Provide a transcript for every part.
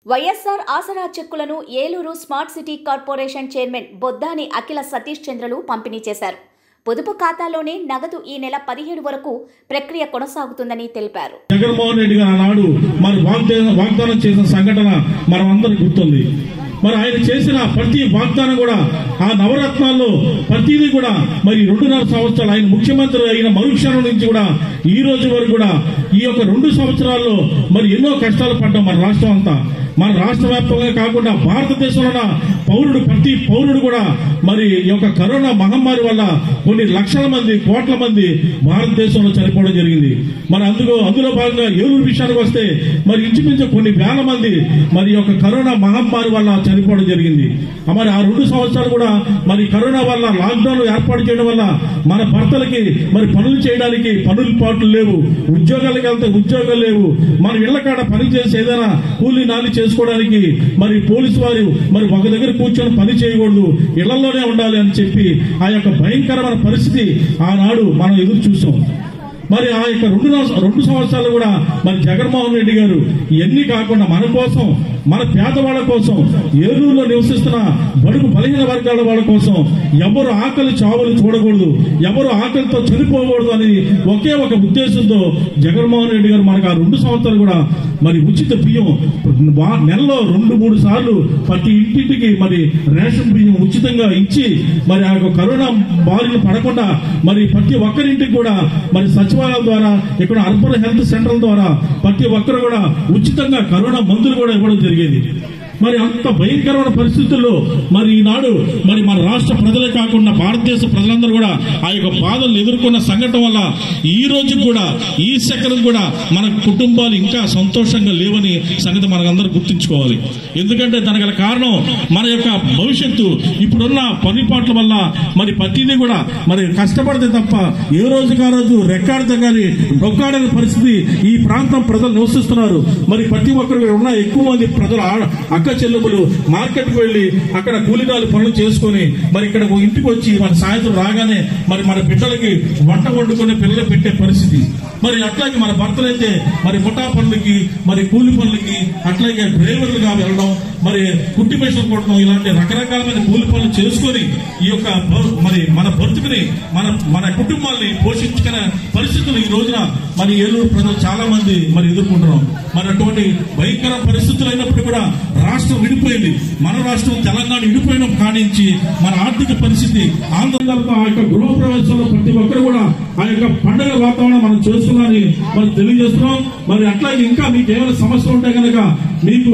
వైఎస్ఆర్ ఆసరా చెక్కులను Eluru smart city corporation chairman Boddani Akhila Satish చంద్రలు పంపిణీ చేశారు పొదుపు ఖాతాలోనే నగదు ఈ నెల పదిహేడు వరకు ప్రక్రియ కొనసాగుతుందని తెలిపారు జగన్మోహన్ రెడ్డి గారు ఆనాడు మరి వాగ్దానం వాగ్దానం చేసిన సంఘటన మనం అందరికి గుర్తుంది మరి ఆయన చేసిన ప్రతి వాగ్దానం కూడా ఆ నవరత్నాల్లో ప్రతిదీ కూడా మరి రెండున్నర సంవత్సరాలు ఆయన ముఖ్యమంత్రి అయిన మరుక్షణం నుంచి కూడా ఈ రోజు వరకు కూడా ఈ యొక్క రెండు సంవత్సరాల్లో మరి ఎన్నో కష్టాలు పడ్డాం మన రాష్ట్రం అంతా మన రాష్ట్ర వ్యాప్తంగా కాకుండా భారతదేశంలో ఉన్న పౌరుడు ప్రతి పౌరుడు కూడా మరి ఈ యొక్క కరోనా మహమ్మారి వల్ల కొన్ని లక్షల మంది కోట్ల మంది భారతదేశంలో చనిపోవడం జరిగింది మరి అందులో అందులో భాగంగా ఏలూరు విషయానికి వస్తే మరి ఇంచుమించు కొన్ని వేల మంది మరి ఈ యొక్క కరోనా మహమ్మారి వల్ల చనిపోవడం జరిగింది ఆ మరి ఆ రెండు సంవత్సరాలు కూడా మరి కరోనా వల్ల లాక్డౌన్ ఏర్పాటు చేయడం వల్ల మన భర్తలకి మరి పనులు చేయడానికి పనులు పాటలు లేవు ఉద్యోగాలకు వెళ్తే ఉద్యోగాలు లేవు మన ఇళ్ల కాడ పని చేసి ఏదైనా కూలి నాలి చేసుకోవడానికి మరి పోలీసు వారు మరి ఒక దగ్గర కూర్చొని పని చేయకూడదు ఇళ్లలోనే ఉండాలి అని చెప్పి ఆ యొక్క భయంకరమైన పరిస్థితి ఆనాడు మనం ఎదురు చూసాం మరి ఆ యొక్క రెండు నవ- రెండు సంవత్సరాలు కూడా మరి జగన్మోహన్ రెడ్డి గారు ఇవన్నీ కాకుండా మన కోసం మన పేదవాళ్ళ కోసం ఏలూరులో నివసిస్తున్న బడుగు బలహీన వర్గాల వాళ్ళ కోసం ఎవరు ఆకలి చావులు చూడకూడదు ఎవరు ఆకలితో చనిపోకూడదు అని ఒకే ఒక ఉద్దేశంతో జగన్మోహన్ రెడ్డి గారు మనకు ఆ రెండు సంవత్సరాలు కూడా మరి ఉచిత బియ్యం వా- నెలలో రెండు మూడు సార్లు ప్రతి ఇంటింటికి మరి రేషన్ బియ్యం ఉచితంగా ఇచ్చి మరి ఆ యొక్క కరోనా బారిన పడకుండా మరి ప్రతి ఒక్కరింటికి కూడా మరి సచివాలయం ద్వారా ఇక్కడ అర్బన్ హెల్త్ సెంటర్ ద్వారా ప్రతి ఒక్కరు కూడా ఉచితంగా కరోనా మందులు కూడా ఇవ్వడం జరిగేది మరి అంత భయంకరమైన పరిస్థితుల్లో మరి ఈనాడు మరి మన రాష్ట్ర ప్రజలే కాకుండా భారతదేశ ప్రజలందరూ కూడా ఆ యొక్క బాధలు ఎదుర్కొన్న సంఘటన వల్ల ఈ రోజు కూడా ఈ సెకండ్ కూడా మన కుటుంబాలు ఇంకా సంతోషంగా లేవని సంగతి మనకందరూ గుర్తుంచుకోవాలి ఎందుకంటే దానికి గల కారణం మన యొక్క భవిష్యత్తు ఇప్పుడున్న పనిపాట్ల వల్ల మరి ప్రతిదీ కూడా మరి కష్టపడితే తప్ప ఏ రోజుకి ఆ రోజు రెక్కాడితే కానీ డొక్కాడని పరిస్థితి ఈ ప్రాంతం ప్రజలు నివసిస్తున్నారు మరి ప్రతి ఒక్కరు ఇక్కడ ఉన్న ఎక్కువ మంది ప్రజలు ఆ- అక్క చెల్లెములు మార్కెట్ కు వెళ్లి అక్కడ కూలీనాలు పనులు చేసుకొని మరి ఇక్కడ ఒక ఇంటికి వచ్చి మన సాయంత్రం రాగానే మరి మన బిడ్డలకి వంట వండుకునే పిల్లలు పెట్టే పరిస్థితి మరి అట్లాగే మన భర్తలైతే మరి ముఠా పనులకి మరి కూలి పనులకి అట్లాగే డ్రైవర్లుగా వెళ్ళడం మరి కుట్టి మిషన్ కొట్టడం ఇలాంటి రకరకాలమైన కూలి పనులు చేసుకొని ఈ యొక్క బ- మరి మన బతుకుని మన మన కుటుంబాల్ని పోషించుకునే పరిస్థితులు ఈ రోజున మరి ఏలూరు ప్రజలు చాలా మంది మరి ఎదుర్కొంటున్నాం మరి అటువంటి భయంకర పరిస్థితులు అయినప్పుడు కూడా రాష్ట్రం విడిపోయింది మన రాష్ట్రం తెలంగాణ విడిపోయిన కానించి మన ఆర్థిక పరిస్థితి ఆంధ్రప్రదేశ్ ఆ యొక్క గృహ ప్రవేశంలో ప్రతి ఒక్కరు కూడా ఆ యొక్క పండుగ వాతావరణం మనం చేస్తున్నామని మరి తెలియజేస్తున్నాం మరి అట్లాగే ఇంకా మీకు ఏమైనా సమస్యలు ఉంటే కనుక మీకు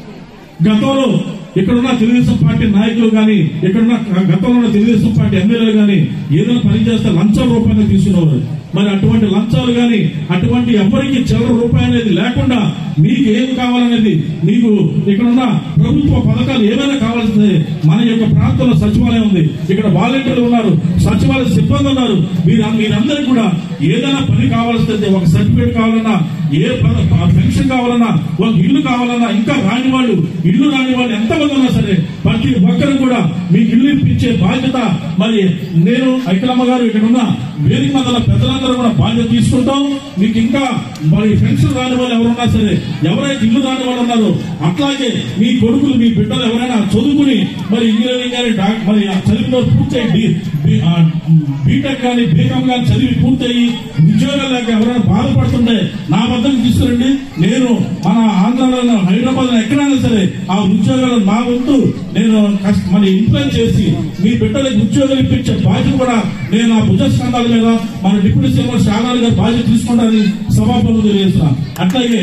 గతంలో ఇక్కడున్న తెలుగుదేశం పార్టీ నాయకులు కానీ ఇక్కడున్న గతంలో ఉన్న తెలుగుదేశం పార్టీ ఎమ్మెల్యేలు కానీ ఏదైనా పని చేస్తే లంచం రూపాయలు తీసుకునేవారు మరి అటువంటి లంచాలు కానీ అటువంటి ఎవరికి చిల్లర రూపాయి అనేది లేకుండా మీకు ఏం కావాలనేది మీకు ఇక్కడున్న ప్రభుత్వ పథకాలు ఏమైనా కావాల్సింది మన యొక్క ప్రాంతంలో సచివాలయం ఉంది ఇక్కడ వాలంటీర్లు ఉన్నారు సచివాలయ సిబ్బంది ఉన్నారు మీరు మీరందరికీ కూడా ఏదైనా పని కావాల్సింది ఒక సర్టిఫికేట్ కావాలన్నా ఏ ప- ప- పెన్షన్ కావాలన్నా ఒక ఇల్లు కావాలన్నా ఇంకా రాని వాళ్ళు ఇల్లు రాని వాళ్ళు ఎంతమంది ఉన్నా సరే ప్రతి ఒక్కరు కూడా మీకు ఇల్లు ఇప్పించే బాధ్యత మరి నేను అఖిలమ్మ గారు ఇక్కడ ఉన్న వేదిక మందల పెద్దలందరూ కూడా బాధ్యత తీసుకుంటాం మీకు ఇంకా మరి పెన్షన్ రాని వాళ్ళు ఎవరున్నా సరే ఎవరైతే ఇల్లు రాని వాళ్ళు ఉన్నారో అట్లాగే మీ కొడుకులు మీ బిడ్డలు ఎవరైనా చదువుకుని మరి ఇంజనీరింగ్ కానీ డాక్- మరి ఆ చదివిన వాళ్ళు పూర్తయి బి- బి- ఆ బీటెక్ కానీ బీకామ్ కానీ చదివి పూర్తయి ఉద్యోగాలు లేక ఎవరైనా బాధపడుతుంటే నా వద్దకు తీసుకురండి నేను మన ఆంధ్రాలో హైదరాబాద్ ఎక్కడైనా సరే ఆ ఉద్యోగాలు నా వంతు నేను కష్ట- మరి ఇన్ఫ్లుయెన్స్ చేసి మీ బిడ్డలకు ఉద్యోగాలు ఇప్పించే బాధ్యత కూడా నేను ఆ భుజ స్కంధాల మీద మన డిప్యూటీ సీఎం శాలారి గారు బాధ్యత తీసుకుంటారని సభాపతులు తెలియజేస్తున్నాను అట్లాగే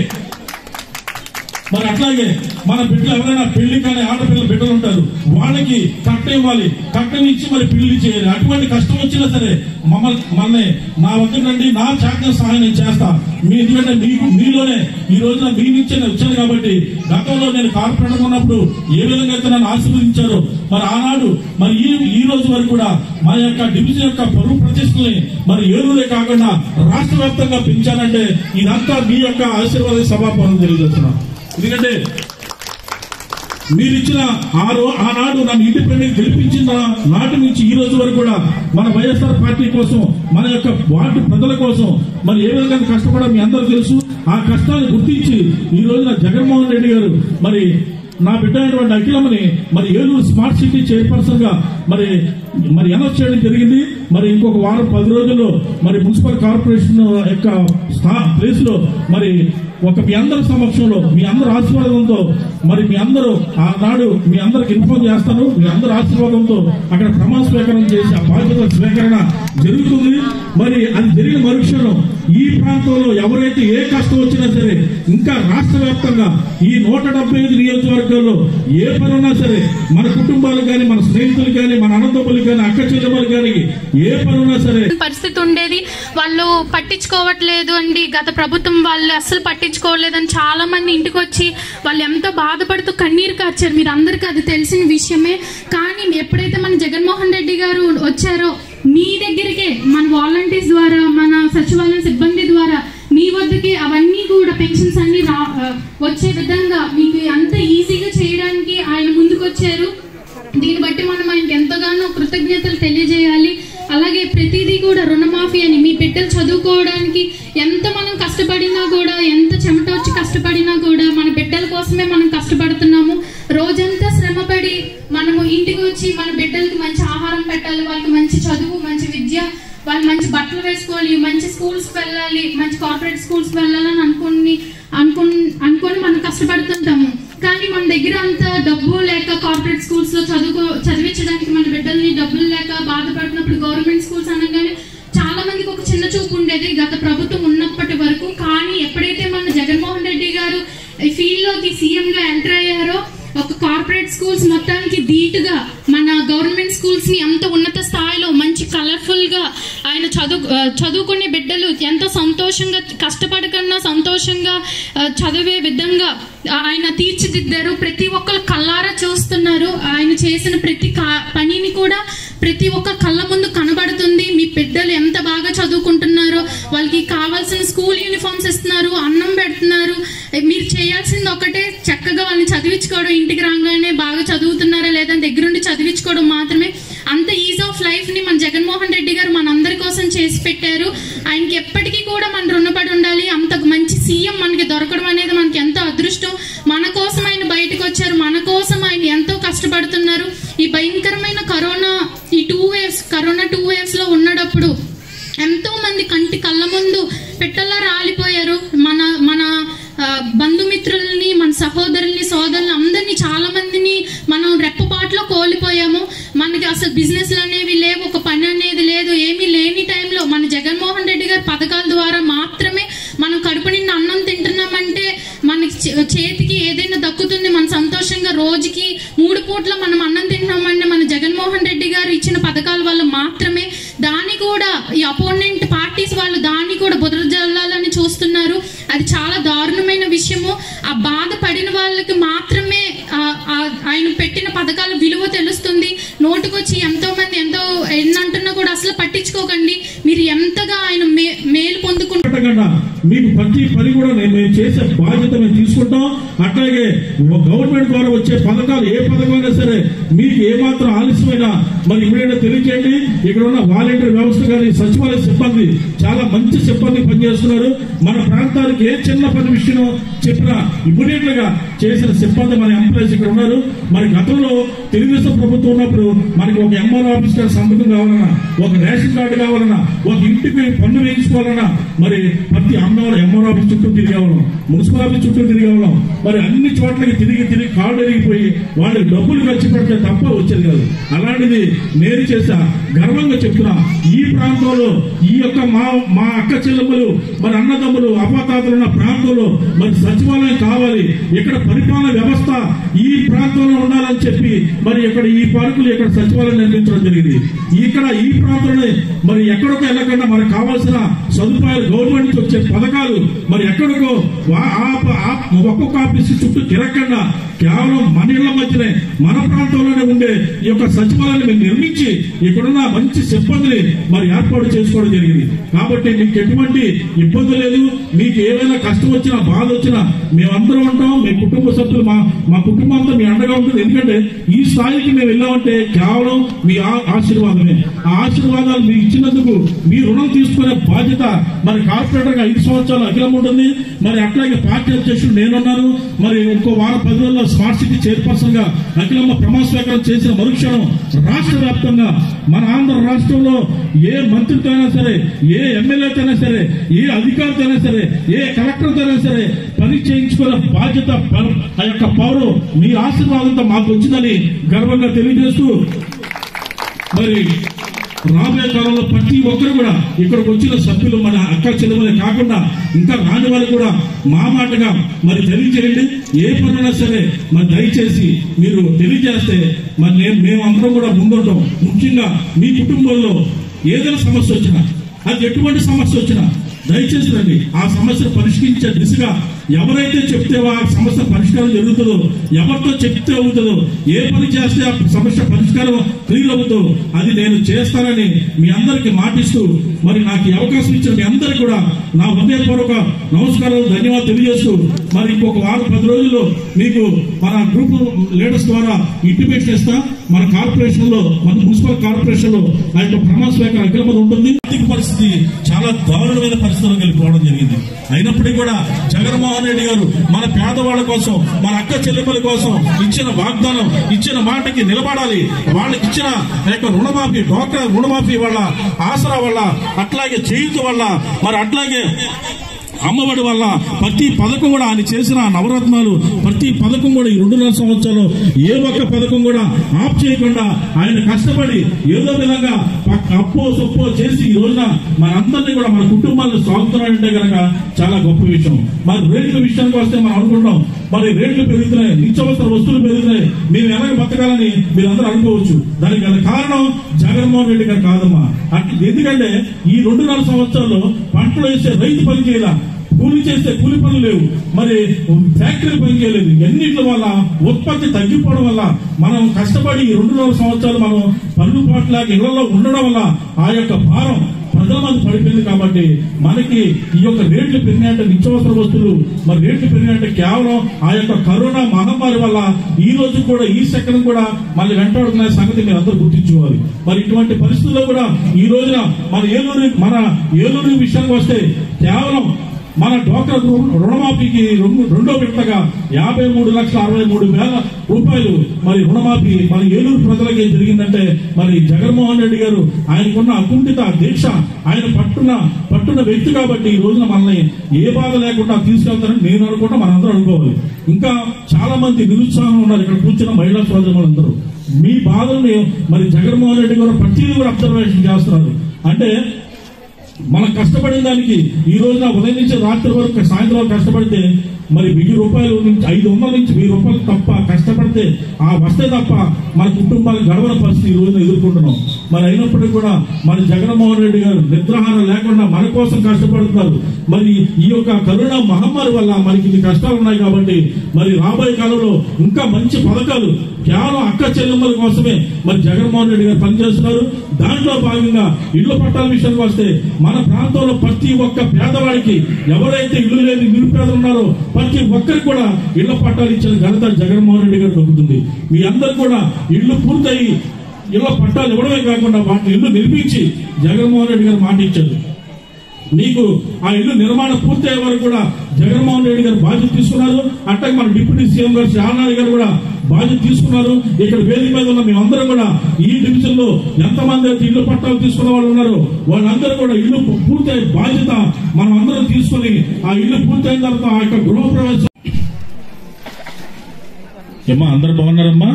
మరి అట్లాగే మన బిడ్డలు ఎవరైనా పెళ్లి కానీ ఆడపిల్ల బిడ్డలు ఉంటారు వాళ్ళకి కట్ట ఇవ్వాలి కట్టం ఇచ్చి మరి పెళ్లి చేయాలి అటువంటి కష్టం వచ్చినా సరే మమ్మల్ని మనల్ని నా వద్ద రండి నా చాకర సహాయం నేను చేస్తా మీ ఎందుకంటే మీకు మీలోనే ఈ రోజున మీ నుంచే నేను వచ్చాను కాబట్టి గతంలో నేను కార్పొరేటర్ ఉన్నప్పుడు ఏ విధంగా అయితే నన్ను ఆశీర్వదించారో మరి ఆనాడు మరి ఈ ఈ రోజు వరకు కూడా మా యొక్క డివిజన్ యొక్క పరువు ప్రతిష్టల్ని మరి ఏలూరే కాకుండా రాష్ట్ర వ్యాప్తంగా పెంచానంటే ఇదంతా మీ యొక్క ఆశీర్వాద సభాపనం తెలియజేస్తున్నాను ఎందుకంటే మీరు ఇచ్చిన ఆ రో ఆనాడు నన్ను ఇండిపెండెంట్ గెలిపించిన నాటి నుంచి ఈ రోజు వరకు కూడా మన వైఎస్ఆర్ పార్టీ కోసం మన యొక్క వార్డు ప్రజల కోసం మరి ఏ విధంగా కష్టపడా మీ అందరూ తెలుసు ఆ కష్టాన్ని గుర్తించి ఈ రోజున జగన్మోహన్ రెడ్డి గారు మరి నా బిడ్డ అయినటువంటి అఖిలమ్మని మరి ఏలూరు స్మార్ట్ సిటీ చైర్పర్సన్ గా మరి మరి అనౌన్స్ చేయడం జరిగింది మరి ఇంకొక వారం పది రోజుల్లో మరి మున్సిపల్ కార్పొరేషన్ యొక్క స్థా- ప్లేస్ లో మరి ఒక మీ అందరి సమక్షంలో మీ అందరి ఆశీర్వాదంతో మరి మీ అందరూ ఆనాడు మీ అందరికి ఇన్ఫార్మ్ చేస్తాను మీ అందరి ఆశీర్వాదంతో అక్కడ ప్రమాణ స్వీకారం చేసి ఆ బాధ్యత స్వీకరణ జరుగుతుంది మరి అది జరిగిన మరుక్షణం ఈ ప్రాంతంలో ఎవరైతే ఏ కష్టం వచ్చినా సరే ఇంకా రాష్ట్ర వ్యాప్తంగా ఈ నూట డెబ్బై ఐదు నియోజకవర్గాల్లో ఏ పని ఉన్నా సరే మన కుటుంబాలు కానీ మన స్నేహితులు కానీ మన అన్నదమ్ములు కానీ అక్క చెల్లెమ్మలు కానీ ఏ పని ఉన్నా సరే పరిస్థితి ఉండేది వాళ్ళు పట్టించుకోవట్లేదు అండి గత ప్రభుత్వం వాళ్ళు అస్సలు పట్టించుకోలేదని చాలా మంది ఇంటికి వచ్చి వాళ్ళు ఎంతో బాధపడుతూ కన్నీరు కార్చారు మీరు అందరికీ అది తెలిసిన విషయమే కానీ ఎప్పుడైతే మన జగన్మోహన్ రెడ్డి గారు వచ్చారో మీ దగ్గరికే మన వాలంటీర్స్ ద్వారా మన సచివాలయం సిబ్బంది ద్వారా మీ వద్దకి అవన్నీ కూడా పెన్షన్స్ అన్ని రా ఆ, వచ్చే విధంగా మీకు అంత ఈజీగా చేయడానికి ఆయన ముందుకొచ్చారు దీన్ని బట్టి మనం ఆయనకి ఎంతగానో కృతజ్ఞతలు తెలియజేయాలి అలాగే ప్రతిదీ కూడా రుణమాఫీ అని మీ బిడ్డలు చదువుకోవడానికి ఎంత మనం కష్టపడినా కూడా ఎంత చెమట వచ్చి కష్టపడినా కూడా మన బిడ్డల కోసమే మనం కష్టపడుతున్నాము రోజంతా శ్రమపడి మనము ఇంటికి వచ్చి మన బిడ్డలకి మంచి ఆహారం పెట్టాలి వాళ్ళకి మంచి చదువు మంచి విద్య వాళ్ళు మంచి బట్టలు వేసుకోవాలి మంచి స్కూల్స్ వెళ్ళాలి మంచి కార్పొరేట్ స్కూల్స్ వెళ్ళాలని అనుకుని అనుకుని అనుకొని మనం కష్టపడుతుంటాము కానీ మన దగ్గర అంత డబ్బు లేక కార్పొరేట్ స్కూల్స్ లో చదువుకో చదివించడానికి మన బిడ్డల్ని డబ్బులు లేక బాధపడుతున్నప్పుడు గవర్నమెంట్ స్కూల్స్ అనగానే చాలా మందికి ఒక చిన్న చూపు ఉండేది గత ప్రభుత్వం ఉన్నప్పటి వరకు కానీ ఎప్పుడైతే మన జగన్మోహన్ రెడ్డి గారు ఈ ఫీల్డ్ లోకి సీఎం గా ఎంటర్ అయ్యారో ఒక కార్పొరేట్ స్కూల్స్ మొత్తానికి ధీటుగా మన గవర్నమెంట్ స్కూల్స్ ని అంత ఉన్నత స్థాయిలో మంచి కలర్ఫుల్ గా ఆయన చదువు ఆ, చదువుకునే బిడ్డలు ఎంతో సంతోషంగా కష్టపడకన్నా సంతోషంగా ఆ, చదివే విధంగా ఆ, ఆయన తీర్చిదిద్దారు ప్రతి ఒక్కరు కల్లారా చూస్తున్నారు ఆయన చేసిన ప్రతి కా- పనిని కూడా ప్రతి ఒక్క కళ్ళ ముందు కనబడుతుంది మీ బిడ్డలు ఎంత బాగా చదువుకుంటున్నారో వాళ్ళకి కావాల్సిన స్కూల్ యూనిఫామ్స్ ఇస్తున్నారు అన్నం పెడుతున్నారు ఏ, మీరు చేయాల్సింది ఒకటే చక్కగా వాళ్ళని చదివించుకోవడం ఇంటికి రాగానే బాగా చదువుతున్నారా లేదా దగ్గరుండి చదివించుకోవడం మాత్రమే అంత ఈజ్ ఆఫ్ లైఫ్ ని మన జగన్మోహన్ రెడ్డి గారు మనందరి కోసం చేసి పెట్టారు ఆయనకి ఎప్పటికీ కూడా మన రుణపడి ఉండాలి అంత మంచి సీఎం మనకి దొరకడం అనేది మనకి ఎంతో అదృష్టం మన కోసం ఆయన బయటకు వచ్చారు మన కోసం ఆయన ఎంతో కష్టపడుతున్నారు ఈ భయంకరమైన కరోనా ఈ two waves corona two waves లో ఉన్నప్పుడు ఎంతో మంది కంటి కళ్ళ ముందు పెట్టల్లా రాలిపోయారు మన మన ఆ, బంధుమిత్రుల్ని మన సహోదరుల్ని సోదరుల్ని అందరినీ చాలా మందిని మనం రెప్పపాట్లో కోల్పోయాము మనకి అసలు బిజినెస్ అనేవి లేవు ఒక పని అనేది లేదు ఏమీ లేని టైంలో మన జగన్మోహన్ రెడ్డి గారి పథకాల ద్వారా మాత్రమే మనం కడుపు నిండా అన్నం తింటున్నామంటే మనకి చే- చేతికి ఏదైనా దక్కుతుంది మన సంతోషంగా రోజుకి మూడు పూట్ల మనం అన్నం తింటున్నామంటే మన జగన్మోహన్ రెడ్డి గారు ఇచ్చిన పథకాల వల్ల మాత్రమే దాన్ని కూడా ఈ అపోనెంట్ పార్టీస్ వాళ్ళు దాన్ని కూడా బుదరజల్లాలని చూస్తున్నారు అది చాలా దారుణమైన విషయము ఆ బాధ పడిన వాళ్ళకి మాత్రమే ఆ- ఆ- ఆయన పెట్టిన పథకాల విలువ తెలుస్తుంది నోటుకొచ్చి ఎంతో మంది ఎంతో ఎన్ని అంటున్నా కూడా అసలు పట్టించుకోకండి మీరు ఎంతగా ఆయన మే మేలు పొందుకుంటారు పెట్టకుండా మీకు ప్రతి పని కూడా నేను మేము చేసే బాధ్యత మేము తీసుకుంటాం అట్లాగే గవర్నమెంట్ ద్వారా వచ్చే పథకాలు ఏ పథకమైనా సరే మీకు ఏమాత్రం ఆలస్యమైనా మరి ఇమీడియట్ తెలియజేయండి ఇక్కడ ఉన్న వాలంటీర్ వ్యవస్థ కానీ సచివాలయ సిబ్బంది చాలా మంచి సిబ్బంది పనిచేస్తున్నారు మన ప్రాంతానికి ఏ చిన్న పని విషయం చెప్పినా ఇమీడియట్ గా చేసిన సిబ్బంది మన ఎంప్లాయీస్ ఇక్కడ ఉన్నారు మరి గతంలో తెలుగుదేశం ప్రభుత్వం ఉన్నప్పుడు మనకి ఒక ఎంఆర్ ఆఫీస్ గారి సంతకం కావాలన్నా ఒక రేషన్ కార్డు కావాలన్నా ఒక ఇంటికి పన్ను వేయించుకోవాలన్నా మరి ప్రతి అమ్మవారు ఎంఆర్ ఆఫీస్ చుట్టూ తిరిగేవాళ్ళం మున్సిపల్ ఆఫీస్ చుట్టూ తిరిగేవాళ్ళం మరి అన్ని చోట్లకి తిరిగి తిరిగి కార్డు ఎరిగిపోయి వాళ్ళు డబ్బులు ఖర్చు పెడితే తప్ప వచ్చేది కాదు అలాంటిది నేను చేసా గర్వంగా చెప్తున్నా ఈ ప్రాంతంలో ఈ యొక్క మా మా అక్క చెల్లెమ్మలు మరి అన్నదమ్ములు అపాతాతలు ఉన్న ప్రాంతంలో మరి సచివాలయం కావాలి ఇక్కడ పరిపాలన వ్యవస్థ ఈ ప్రాంతంలో ఉండాలని చెప్పి మరి ఇక్కడ ఈ పార్కులు ఇక్కడ సచివాలయం నిర్మించడం జరిగింది ఇక్కడ ఈ ప్రాంతంలో మరి ఎక్కడికి వెళ్ళకుండా మనకు కావాల్సిన సదుపాయాలు గవర్నమెంట్ గవర్నమెంట్ నుంచి వచ్చే పథకాలు మరి ఎక్కడికో వా- ఆ- ఆ- ఒక్కొక్క ఆఫీస్ చుట్టూ తిరగకుండా కేవలం మన ఇళ్ల మధ్యనే మన ప్రాంతంలోనే ఉండే ఈ యొక్క సచివాలయాన్ని మేము నిర్మించి ఇక్కడున్న మంచి సిబ్బందిని మరి ఏర్పాటు చేసుకోవడం జరిగింది కాబట్టి మీకు ఎటువంటి ఇబ్బంది లేదు మీకు ఏమైనా కష్టం వచ్చినా బాధ వచ్చినా మేమందరం ఉంటాం మీ కుటుంబ సభ్యులు మా మా కుటుంబం అంతా మీ అండగా ఉంటుంది ఎందుకంటే ఈ స్థాయికి మేము వెళ్ళామంటే కేవలం మీ ఆ- ఆశీర్వాదమే ఆ ఆశీర్వాదాలు మీకు ఇచ్చినందుకు మీ రుణం తీసుకునే బాధ్యత మరి కార్పొరేటర్ గా ఐదు సంవత్సరాలు అఖిలం ఉంటుంది మరి అట్లాగే పార్టీ అధ్యక్షుడు నేనున్నాను మరి ఇంకో వారం పది రోజుల్లో స్మార్ట్ సిటీ చైర్పర్సన్ గా అఖిలమ్మ ప్రమాణ స్వీకారం చేసిన మరుక్షణం రాష్ట్ర వ్యాప్తంగా మన ఆంధ్ర రాష్ట్రంలో ఏ మంత్రితో అయినా సరే ఏ ఎమ్మెల్యేతో అయినా సరే ఏ అధికారితో అయినా సరే ఏ కలెక్టర్తో అయినా సరే పని చేయించుకునే బాధ్యత ప- ఆ యొక్క పౌరు మీ ఆశీర్వాదంతో మాకు వచ్చిందని గర్వంగా తెలియజేస్తూ మరి రాబోయే కాలంలో ప్రతి ఒక్కరు కూడా ఇక్కడికి వచ్చిన సభ్యులు మన అక్క చెల్లెమని కాకుండా ఇంకా రాని వారు కూడా మా మాటగా మరి తెలియజేయండి ఏ పనైనా సరే మరి దయచేసి మీరు తెలియజేస్తే మరి నేను మేమందరం కూడా ముందుంటాం ముఖ్యంగా మీ కుటుంబంలో ఏదైనా సమస్య వచ్చినా అది ఎటువంటి సమస్య వచ్చినా దయచేసి రండి ఆ సమస్యను పరిష్కరించే దిశగా ఎవరైతే చెప్తే ఆ సమస్య పరిష్కారం జరుగుతుందో ఎవరితో చెప్తే అవుతుందో ఏ పని చేస్తే ఆ సమస్య పరిష్కారం క్లియర్ అవుతుందో అది నేను చేస్తానని మీ అందరికి మాటిస్తూ మరి నాకు ఈ అవకాశం ఇచ్చిన మీ అందరికి కూడా నా హృదయపూర్వక నమస్కారాలు ధన్యవాదాలు తెలియజేస్తూ మరి ఇంకొక వారం పది రోజుల్లో మీకు మన గ్రూప్ లీడర్స్ ద్వారా ఇంటిమేషన్ ఇస్తా మన కార్పొరేషన్ లో మన మున్సిపల్ కార్పొరేషన్ లో ఆ యొక్క ప్రమాణ స్వీకారం అగ్రమది ఉంటుంది ఆర్థిక పరిస్థితి చాలా దారుణమైన పరిస్థితులకు వెళ్ళిపోవడం జరిగింది అయినప్పటికీ కూడా జగన్మోహన్ రెడ్డి గారు మన పేదవాళ్ళ కోసం మన అక్క చెల్లెమ్మల కోసం ఇచ్చిన వాగ్దానం ఇచ్చిన మాటకి నిలబడాలి వాళ్ళకి ఇచ్చిన ఆ యొక్క రుణమాఫీ డోక్రా రుణమాఫీ వల్ల ఆసరా వల్ల అట్లాగే చేయుత వల్ల మరి అట్లాగే అమ్మఒడి వల్ల ప్రతి పథకం కూడా ఆయన చేసిన ఆ నవరత్నాలు ప్రతి పథకం కూడా ఈ రెండున్నర సంవత్సరాలు ఏ ఒక్క పథకం కూడా ఆఫ్ చేయకుండా ఆయన కష్టపడి ఏదో విధంగా పక్క అప్పో సొప్పో చేసి ఈ రోజున మనందరినీ కూడా మన కుటుంబాలను సాగుతున్నాడంటే కనుక చాలా గొప్ప విషయం మరి రేట్ల విషయానికి వస్తే మనం అనుకుంటాం మరి రేట్లు పెరుగుతున్నాయి నిత్యావసర వస్తువులు పెరుగుతున్నాయి మేము ఎలాగ బతకాలని మీరందరూ అనుకోవచ్చు దానికి గల కారణం జగన్మోహన్ రెడ్డి గారు కాదమ్మా అట్ల- ఎందుకంటే ఈ రెండున్నర సంవత్సరాల్లో పంటలు వేసే రైతు పని చేయాల కూలి చేస్తే కూలి పనులు లేవు మరి ఫ్యాక్టరీ పని చేయలేదు ఎన్నిటి వల్ల ఉత్పత్తి తగ్గిపోవడం వల్ల మనం కష్టపడి ఈ రెండున్నర సంవత్సరాలు మనం పనులు పాటలాగా ఇళ్లలో ఉండడం వల్ల ఆ యొక్క భారం ప్రజల మంది పడిపోయింది కాబట్టి మనకి ఈ యొక్క రేట్లు పెరిగినట్టే నిత్యావసర వస్తువులు మరి రేట్లు పెరిగినట్టే కేవలం ఆ యొక్క కరోనా మహమ్మారి వల్ల ఈ రోజు కూడా ఈ సెకండ్ కూడా మళ్ళీ వెంటాడుతున్న సంగతి మీరు అందరూ గుర్తించుకోవాలి మరి ఇటువంటి పరిస్థితుల్లో కూడా ఈ రోజున మన ఏలూరు మన ఏలూరు విషయానికి వస్తే కేవలం మన డ్వాక్రా రు- రుణమాఫీకి రెండు- రెండో విడతగా యాభై మూడు లక్షల అరవై మూడు వేల రూపాయలు మరి రుణమాఫీ మన ఏలూరు ప్రజలకి ఏం జరిగిందంటే మరి జగన్మోహన్ రెడ్డి గారు ఆయనకున్న అకుంఠిత దీక్ష ఆయన పట్టున పట్టున వ్యక్తి కాబట్టి ఈ రోజున మనల్ని ఏ బాధ లేకుండా తీసుకెళ్తారని నేను అనుకుంటా మనందరూ అనుకోవాలి ఇంకా చాలా మంది నిరుత్సాహం ఉన్నారు ఇక్కడ కూర్చున్న మహిళా సోదరులందరూ మీ బాధల్ని మరి జగన్మోహన్ రెడ్డి గారు ప్రతిదీ కూడా అబ్జర్వేషన్ చేస్తున్నారు అంటే మనం కష్టపడిన దానికి ఈ రోజున ఉదయం నుంచి రాత్రి వరకు సాయంత్రం వరకు కష్టపడితే మరి వెయ్యి రూపాయలు నుంచి ఐదు వందల నుంచి వెయ్యి రూపాయలు తప్ప కష్టపడితే ఆ వస్తే తప్ప మన కుటుంబాలకు గడవన పరిస్థితి ఈ రోజున ఎదుర్కొంటున్నాం మరి అయినప్పటికీ కూడా మన జగన్మోహన్ రెడ్డి గారు నిద్రాహారం లేకుండా మన కోసం కష్టపడుతున్నారు మరి ఈ యొక్క కరోనా మహమ్మారి వల్ల మనకి ఇన్ని కష్టాలు ఉన్నాయి కాబట్టి మరి రాబోయే కాలంలో ఇంకా మంచి పథకాలు కేవలం అక్క చెల్లెమ్మల కోసమే మరి జగన్మోహన్ రెడ్డి గారు పనిచేస్తున్నారు దాంట్లో భాగంగా ఇళ్ల పట్టాల విషయానికి వస్తే మన ప్రాంతంలో ప్రతి ఒక్క పేదవాడికి ఎవరైతే ఇల్లు లేని నిరుపేదలు ఉన్నారో ప్రతి ఒక్కరికి కూడా ఇళ్ల పట్టాలు ఇచ్చిన ఘనత జగన్మోహన్ రెడ్డి గారు దొరుకుతుంది మీ అందరు కూడా ఇల్లు పూర్తయి ఇళ్ల పట్టాలు ఇవ్వడమే కాకుండా వాటిని ఇల్లు నిర్మించి జగన్మోహన్ రెడ్డి గారు మాట ఇచ్చారు మీకు ఆ ఇల్లు నిర్మాణం పూర్తయ్యే వరకు కూడా జగన్మోహన్ రెడ్డి గారు బాధ్యత తీసుకున్నారు అట్లాగే మన డిప్యూటీ సీఎం గారు శ్యామనాథ్ గారు కూడా బాధ్యత తీసుకున్నారు ఇక్కడ వేదిక మీద ఉన్న మేమందరం కూడా ఈ డివిజన్ లో ఎంతమంది అయితే ఇల్లు పట్టాలు తీసుకున్న వాళ్ళు ఉన్నారో వాళ్ళందరూ కూడా ఇల్లు పూర్తయ్యే బాధ్యత మనం అందరం తీసుకుని ఆ ఇల్లు పూర్తయిన తర్వాత ఆ యొక్క గృహప్రవేశం ఏమ్మా అందరు బాగున్నారమ్మా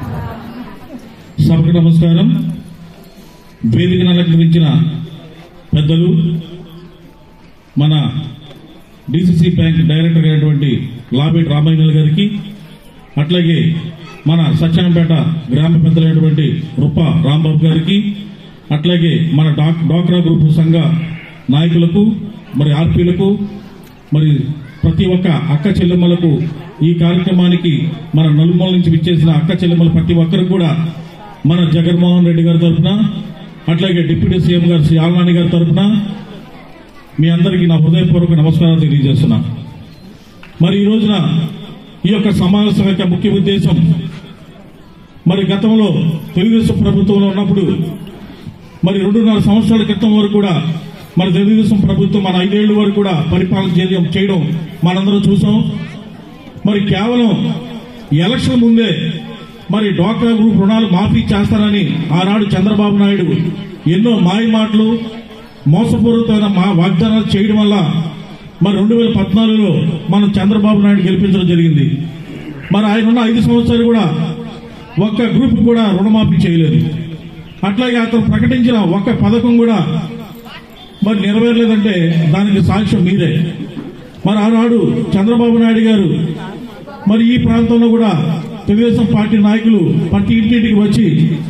సభకు నమస్కారం వేదికను అలంకరించిన పెద్దలు మన డిసిసి బ్యాంక్ డైరెక్టర్ అయినటువంటి లాబేట్ రామాయణుల గారికి అట్లాగే మన సత్యనంపేట గ్రామ పెద్దలైనటువంటి రుప్ప రాంబాబు గారికి అట్లాగే మన డాక్ డాక్రా గ్రూప్ సంఘ నాయకులకు మరి ఆర్పీలకు మరి ప్రతి ఒక్క అక్క చెల్లెమ్మలకు ఈ కార్యక్రమానికి మన నలుమూల నుంచి విచ్చేసిన అక్క చెల్లెమ్మల ప్రతి ఒక్కరు కూడా మన జగన్మోహన్ రెడ్డి గారి తరఫున అట్లాగే డిప్యూటీ సీఎం గారు శ్రీ ఆల్నాని గారి తరఫున మీ అందరికీ నా హృదయపూర్వక నమస్కారాలు తెలియజేస్తున్నా మరి ఈ రోజున ఈ యొక్క సమావేశం యొక్క ముఖ్య ఉద్దేశం మరి గతంలో తెలుగుదేశం ప్రభుత్వంలో ఉన్నప్పుడు మరి రెండున్నర సంవత్సరాల క్రితం వరకు కూడా మన తెలుగుదేశం ప్రభుత్వం మన ఐదేళ్ల వరకు కూడా పరిపాలన చేయడం చేయడం మనందరం చూసాం మరి కేవలం ఎలక్షన్ ముందే మరి డ్వాక్రా గ్రూప్ రుణాలు మాఫీ చేస్తారని ఆనాడు చంద్రబాబు నాయుడు ఎన్నో మాయ మాటలు మోసపూరితమైన మా వాగ్దానాలు చేయడం వల్ల మరి రెండు వేల పద్నాలుగులో మనం చంద్రబాబు నాయుడు గెలిపించడం జరిగింది మరి ఆయన ఉన్న ఐదు సంవత్సరాలు కూడా ఒక్క గ్రూప్ కూడా రుణమాఫీ చేయలేదు అట్లాగే అతను ప్రకటించిన ఒక్క పథకం కూడా మరి నెరవేరలేదంటే దానికి సాక్ష్యం మీరే మరి ఆనాడు చంద్రబాబు నాయుడు గారు మరి ఈ ప్రాంతంలో కూడా తెలుగుదేశం పార్టీ నాయకులు ప్రతి ఇంటింటికి వచ్చి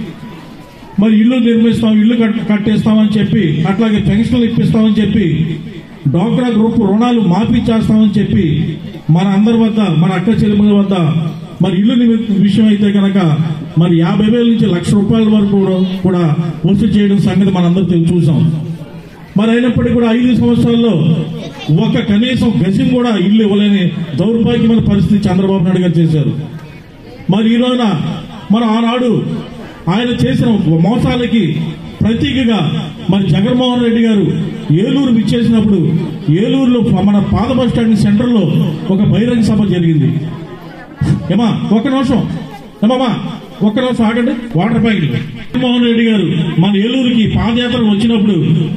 మరి ఇల్లు నిర్మిస్తాం ఇల్లు కట్- కట్టేస్తామని చెప్పి అట్లాగే పెన్షన్లు ఇప్పిస్తామని చెప్పి డ్వాక్రా గ్రూప్ రుణాలు మాఫీ చేస్తామని చెప్పి మన అందరి వద్ద మన అక్క చెల్లెముల వద్ద మరి ఇల్లు నిమి- విషయం అయితే కనుక మరి యాభై వేల నుంచి లక్ష రూపాయల వరకు కూడా- కూడా వసూలు చేయడం సంగతి మనందరూ తెలు- చూసాం మరి అయినప్పటికీ కూడా ఐదు సంవత్సరాల్లో ఒక కనీసం గజం కూడా ఇల్లు ఇవ్వలేని దౌర్భాగ్యమైన పరిస్థితి చంద్రబాబు నాయుడు గారు చేశారు మరి ఈ రోజున మన ఆనాడు ఆయన చేసిన మోసాలకి ప్రతీకగా మరి జగన్మోహన్ రెడ్డి గారు ఏలూరు విచ్చేసినప్పుడు ఏలూరులో మన పాత బస్ స్టాండ్ సెంటర్ లో ఒక బహిరంగ సభ జరిగింది ఏమా ఒక్క నిమిషం ఏమమ్మా ఒక్క నిమిషం ఆగండి వాటర్ ప్యాకెట్ జగన్మోహన్ రెడ్డి గారు మన ఏలూరుకి పాదయాత్ర వచ్చినప్పుడు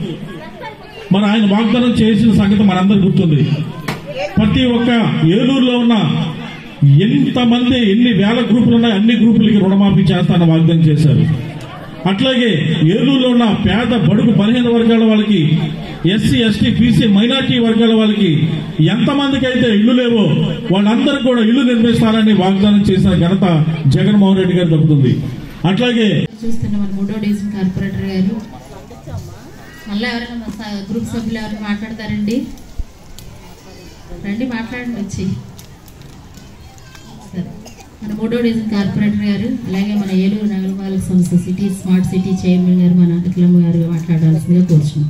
మరి ఆయన వాగ్దానం చేసిన సంగతి మనందరికి గుర్తుంది ప్రతి ఒక్క ఏలూరులో ఉన్న ఎంతమంది ఎన్ని వేల గ్రూపులు ఉన్నాయి అన్ని గ్రూపులకి రుణమాఫీ చేస్తానని వాగ్దానం చేశారు అట్లాగే ఏలూరులో ఉన్న పేద బడుగు బలహీన వర్గాల వాళ్ళకి ఎస్సీ ఎస్టీ బీసీ మైనార్టీ వర్గాల వాళ్ళకి ఎంతమందికి అయితే ఇల్లు లేవో వాళ్ళందరూ కూడా ఇల్లు నిర్మిస్తారని వాగ్దానం చేసిన ఘనత జగన్మోహన్ రెడ్డి గారు దక్కుతుంది అట్లాగే చూస్తున్న మన మూడో డివిజన్ కార్పొరేటర్ గారు మళ్ళీ ఎవరైనా మన స- గ్రూప్ సభ్యులు ఎవరైనా మాట్లాడతారండి రండి మాట్లాడండి వచ్చి సరే మన మూడో డివిజన్ కార్పొరేటర్ గారు అలాగే మన ఏలూరు నగరపాలక సంస్థ సిటీ స్మార్ట్ సిటీ చైర్మన్ గారు మన అఖిలమ్మ గారు మాట్లాడాల్సిందిగా కోరుచున్నాం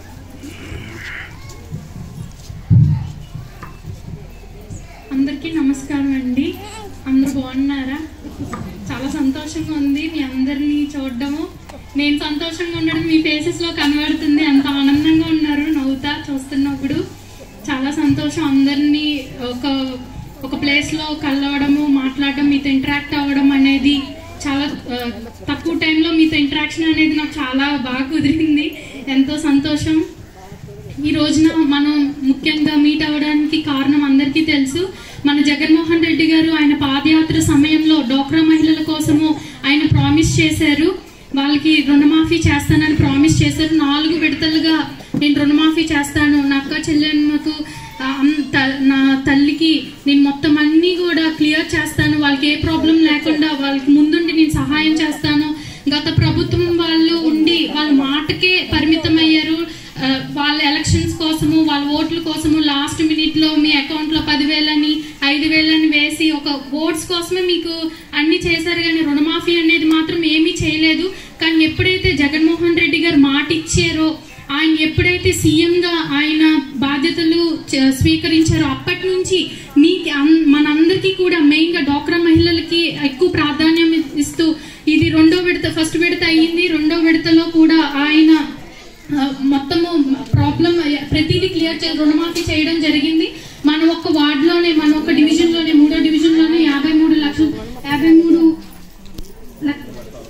అందరికీ నమస్కారం అండి అందరూ బాగున్నారా చాలా సంతోషంగా ఉంది మీ అందరినీ చూడడము నేను సంతోషంగా ఉండడం మీ ఫేసెస్ లో కనబడుతుంది అంత ఆనందంగా ఉన్నారు నవ్వుతా చూస్తున్నప్పుడు చాలా సంతోషం అందరినీ ఒక ఒక ప్లేస్ లో కలవడము మాట్లాడడం మీతో ఇంటరాక్ట్ అవ్వడం అనేది చాలా ఆ, తక్కువ టైంలో మీతో ఇంటరాక్షన్ అనేది నాకు చాలా బాగా కుదిరింది ఎంతో సంతోషం ఈ రోజున మనం ముఖ్యంగా మీట్ అవ్వడానికి కారణం అందరికీ తెలుసు మన జగన్మోహన్ రెడ్డి గారు ఆయన పాదయాత్ర సమయంలో డోక్రా మహిళల కోసము ఆయన ప్రామిస్ చేశారు వాళ్ళకి రుణమాఫీ చేస్తానని ప్రామిస్ చేశారు నాలుగు విడతలుగా నేను రుణమాఫీ చేస్తాను నా అక్క చెల్లెమ్మకు ఆ, అమ్- త- నా తల్లికి నేను మొత్తం అన్ని కూడా క్లియర్ చేస్తాను వాళ్ళకి ఏ ప్రాబ్లం లేకుండా వాళ్ళకి ముందుండి నేను సహాయం చేస్తాను గత ప్రభుత్వం వాళ్ళు ఉండి వాళ్ళ మాటకే పరిమితమయ్యారు ఆ, వాళ్ళ ఎలక్షన్స్ కోసము వాళ్ళ ఓట్ల కోసము లాస్ట్ మినిట్ లో మీ అకౌంట్ లో పదివేలని ఐదు వేలని వేసి ఒక ఓట్స్ కోసమే మీకు అన్ని చేశారు కానీ రుణమాఫీ అనేది మాత్రం ఏమీ చేయలేదు కానీ ఎప్పుడైతే జగన్మోహన్ రెడ్డి గారు మాట ఇచ్చారో ఆయన ఎప్పుడైతే సీఎం గా ఆయన బాధ్యతలు చ- స్వీకరించారో అప్పటి నుంచి మీకు అన్- మనందరికీ కూడా మెయిన్ గా డోక్రా మహిళలకి ఎక్కువ ప్రాధాన్యం ఇస్తూ ఇది రెండో విడత ఫస్ట్ విడత అయ్యింది రెండో విడతలో కూడా ఆయన ఆ, మొత్తము ప్రాబ్లం ప్రతిదీ క్లియర్ చే రుణమాఫీ చేయడం జరిగింది మన ఒక్క వార్డులోనే మన ఒక్క డివిజన్ లోనే మూడో డివిజన్ లోనే యాభై మూడు లక్షలు యాభై మూడు లక్-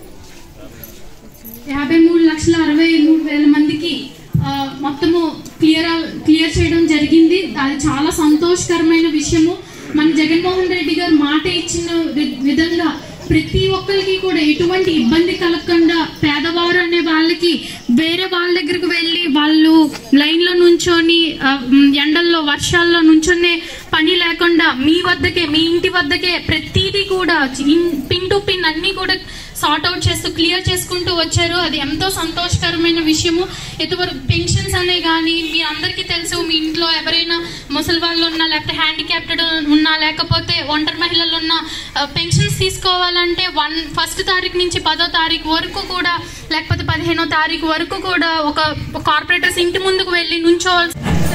యాభై మూడు లక్షల అరవై మూడు వేల మందికి ఆ, మొత్తము క్లియర్ క్లియర్ చేయడం జరిగింది అది చాలా సంతోషకరమైన విషయము మన జగన్మోహన్ రెడ్డి గారు మాట ఇచ్చిన వి- విధంగా ప్రతి ఒక్కరికి కూడా ఎటువంటి ఇబ్బంది కలగకుండా పేదవారు అనే వాళ్ళకి వేరే వాళ్ళ దగ్గరకు వెళ్ళి వాళ్ళు లైన్ లో నుంచొని ఆ, మ్, ఎండల్లో వర్షాల్లో నుంచొనే పని లేకుండా మీ వద్దకే మీ ఇంటి వద్దకే ప్రతిదీ కూడా ఇన్- పిన్ టు పిన్ అన్ని కూడా సార్ట్ అవుట్ చేస్తూ క్లియర్ చేసుకుంటూ వచ్చారు అది ఎంతో సంతోషకరమైన విషయము ఇదివరకు పెన్షన్స్ అనే కానీ మీ అందరికీ తెలుసు మీ ఇంట్లో ఎవరైనా ముసలి వాళ్ళు ఉన్నా లేకపోతే హ్యాండిక్యాప్టెడ్ ఉన్నా లేకపోతే ఒంటరి మహిళలు ఉన్నా పెన్షన్స్ తీసుకోవాలంటే వన్ ఫస్ట్ తారీఖు నుంచి పదో తారీఖు వరకు కూడా లేకపోతే పదిహేనో తారీఖు వరకు కూడా ఒక కార్పొరేటర్స్ ఇంటి ముందుకు వెళ్ళి నుంచోవాల్సి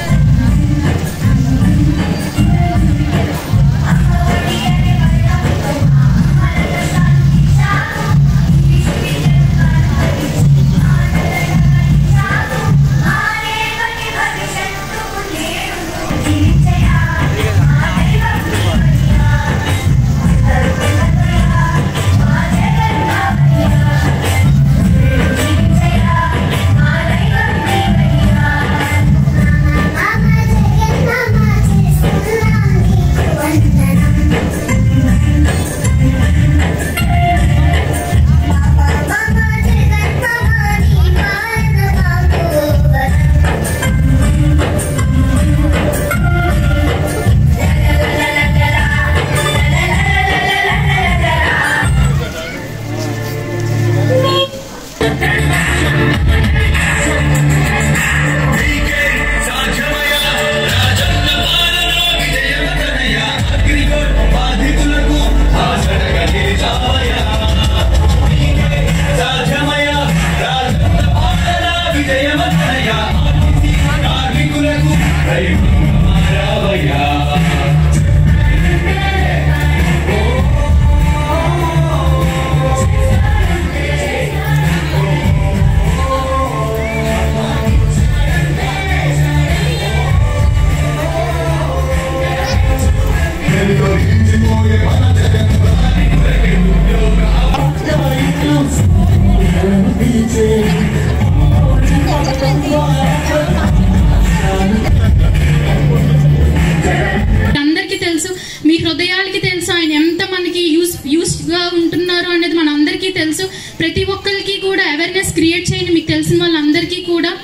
అందరికీ తెలుసు మీ హృదయాలకి తెలుసు ఆయన ఎంత మనకి యూస్ యూస్గా ఉంటున్నారు అనేది మన అందరికీ తెలుసు ప్రతి ఒక్కరికి కూడా అవేర్నెస్ క్రియేట్ చేయండి మీకు తెలిసిన వాళ్ళందరికీ కూడా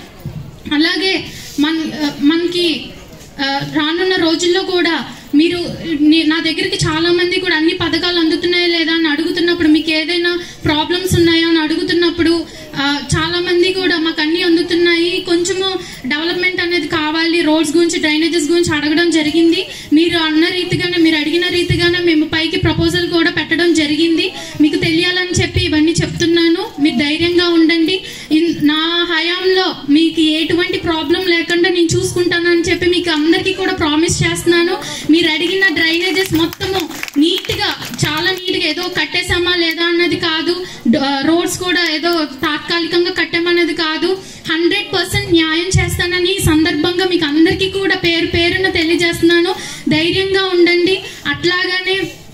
అలాగే మన మనకి ఆ, రానున్న రోజుల్లో కూడా మీరు నే- నా దగ్గరికి చాలా మంది కూడా అన్ని పథకాలు అందుతున్నాయా లేదా అని అడుగుతున్నప్పుడు మీకు ఏదైనా ప్రాబ్లమ్స్ ఉన్నాయా అని అడుగుతున్నప్పుడు ఆ, చాలా మంది కూడా మాకు అన్ని అందుతున్నాయి కొంచెము డెవలప్మెంట్ అనేది కావాలి రోడ్స్ గురించి డ్రైనేజెస్ గురించి అడగడం జరిగింది మీరు అన్న రీతిగానే మీరు అడిగిన రీతిగానే మేము పైకి ప్రపోజల్ కూడా పెట్టడం జరిగింది మీకు తెలియాలని చెప్పి ఇవన్నీ చెప్తున్నాను మీరు ధైర్యంగా ఉండండి ఇన్- నా హయాంలో మీకు ఎటువంటి ప్రాబ్లం లేకుండా నేను చూసుకుంటానని చెప్పి మీకు అందరికీ కూడా ప్రామిస్ చేస్తున్నాను మీరు అడిగిన డ్రైనేజెస్ మొత్తము నీట్ గా చాలా నీట్ గా ఏదో కట్టేసామా లేదా అన్నది కాదు రోడ్స్ కూడా ఏదో తాత్కాలికంగా కట్టామన్నది కాదు హండ్రెడ్ పర్సెంట్ న్యాయం చేస్తానని ఈ సందర్భంగా మీకు అందరికీ కూడా పేరు పేరున తెలియజేస్తున్నాను ధైర్యంగా ఉండండి అట్లాగానే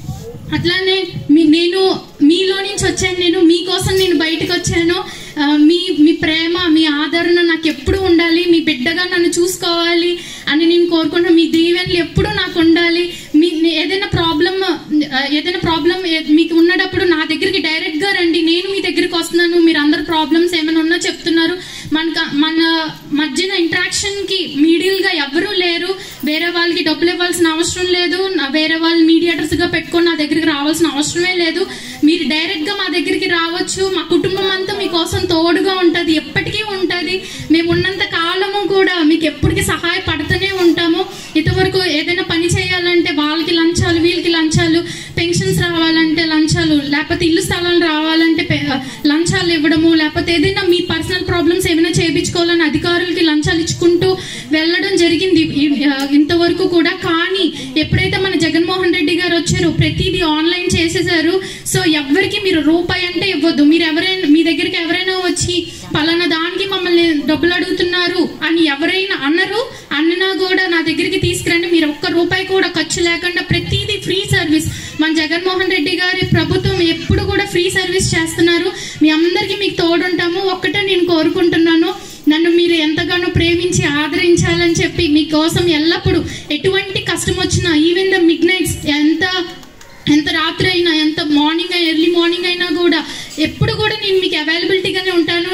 అట్లానే మీ నేను మీలో నుంచి వచ్చాను నేను మీకోసం నేను బయటకు వచ్చాను ఆ, మీ మీ ప్రేమ మీ ఆదరణ నాకు ఎప్పుడు ఉండాలి మీ బిడ్డగా నన్ను చూసుకోవాలి అని నేను కోరుకుంటున్నాను మీ దీవెనలు ఎప్పుడు నాకు ఉండాలి మీ నే- ఏదైనా ప్రాబ్లమ్ ఏదైనా ప్రాబ్లం మీకు ఉన్నప్పుడు నా దగ్గరికి డైరెక్ట్ గా రండి నేను మీ దగ్గరికి వస్తున్నాను మీరు అందరు ప్రాబ్లమ్స్ ఏమైనా ఉన్నా చెప్తున్నారు మనక మన మధ్యన ఇంటరాక్షన్ కి మీడియల్ గా ఎవరూ లేరు వేరే వాళ్ళకి డబ్బులు ఇవ్వాల్సిన అవసరం లేదు నా- వేరే వాళ్ళు మీడియేటర్స్ గా పెట్టుకొని నా దగ్గరికి రావాల్సిన అవసరమే లేదు మీరు డైరెక్ట్ గా మా దగ్గరికి రావచ్చు మా కుటుంబం అంతా మీకోసం తోడుగా ఉంటది ఎప్పటికీ ఉంటది మేము ఉన్నంత కాలము కూడా మీకు ఎప్పటికీ సహాయపడుతూనే ఉంటాము ఇంతవరకు ఏదైనా పని చేయాలంటే వాళ్ళకి లంచాలు వీళ్ళకి లంచాలు పెన్షన్స్ రావాలంటే లంచాలు లేకపోతే ఇల్లు స్థలాలు రావాలంటే పె- లంచాలు ఇవ్వడము లేకపోతే ఏదైనా మీ పర్సనల్ ప్రాబ్లమ్స్ ఏమైనా చేయించుకోవాలని అధికారులకి లంచాలు ఇచ్చుకుంటూ వెళ్ళడం జరిగింది ఈ- ఆ, ఇంతవరకు కూడా కానీ ఎప్పుడైతే మన జగన్మోహన్ రెడ్డి గారు వచ్చారో ప్రతిదీ ఆన్లైన్ చేసేసారు సో ఎవరికి మీరు రూపాయి అంటే ఇవ్వద్దు మీరు ఎవరైనా మీ దగ్గరికి ఎవరైనా వచ్చి పలానా దానికి మమ్మల్ని డబ్బులు అడుగుతున్నారు అని ఎవరైనా అన్నరు అన్ననా కూడా నా దగ్గరికి తీసుకురండి మీరు ఒక్క రూపాయి కూడా ఖర్చు లేకుండా ప్రతిదీ ఫ్రీ సర్వీస్ మన జగన్మోహన్ రెడ్డి గారి ప్రభుత్వం ఎప్పుడు కూడా ఫ్రీ సర్వీస్ చేస్తున్నారు మీ అందరికీ మీకు తోడుంటాము ఒక్కటే నేను కోరుకుంటున్నాను నన్ను మీరు ఎంతగానో ప్రేమించి ఆదరించాలని చెప్పి మీకోసం ఎల్లప్పుడూ ఎటువంటి కష్టం వచ్చినా ఈవెన్ ద మిడ్ నైట్స్ ఎంత ఎంత రాత్రి అయినా ఎంత మార్నింగ్ ఎర్లీ మార్నింగ్ అయినా కూడా ఎప్పుడు కూడా నేను మీకు అవైలబిలిటీగానే ఉంటాను